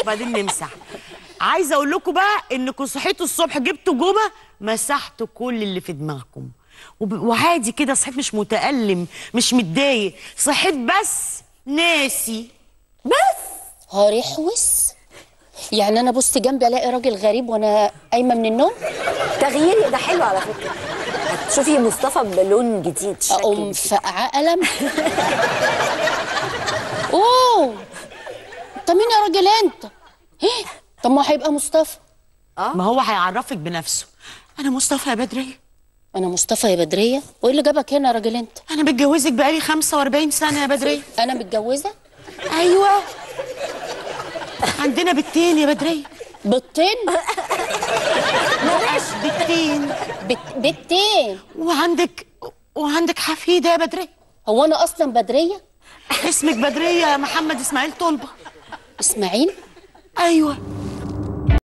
وبعدين نمسح عايزه اقول لكم بقى انكم صحيتوا الصبح جبتوا جوبه مسحتوا كل اللي في دماغكم وب- وعادي كده صحيت مش متألم مش متضايق صحيت بس ناسي هاري حوس يعني انا بص جنبي الاقي راجل غريب وانا قايمه من النوم تغيير ده حلو على فكره هتشوفي مصطفى بلون جديد شكل اقوم جديد. فقعه قلم اوه انت مين يا راجل انت إيه؟ طب ما هيبقى مصطفى ما هو هيعرفك بنفسه انا مصطفى يا بدريه انا مصطفى يا بدريه وايه اللي جابك هنا يا راجل انت انا متجوزك بقالي 45 سنه يا بدريه انا متجوزه ايوه عندنا بنتين يا بدريه بيضتين بنتين بت- بنتين وعندك وعندك حفيده يا بدريه هو انا اصلا بدريه اسمك بدريه محمد اسماعيل طلبه اسماعيل ايوه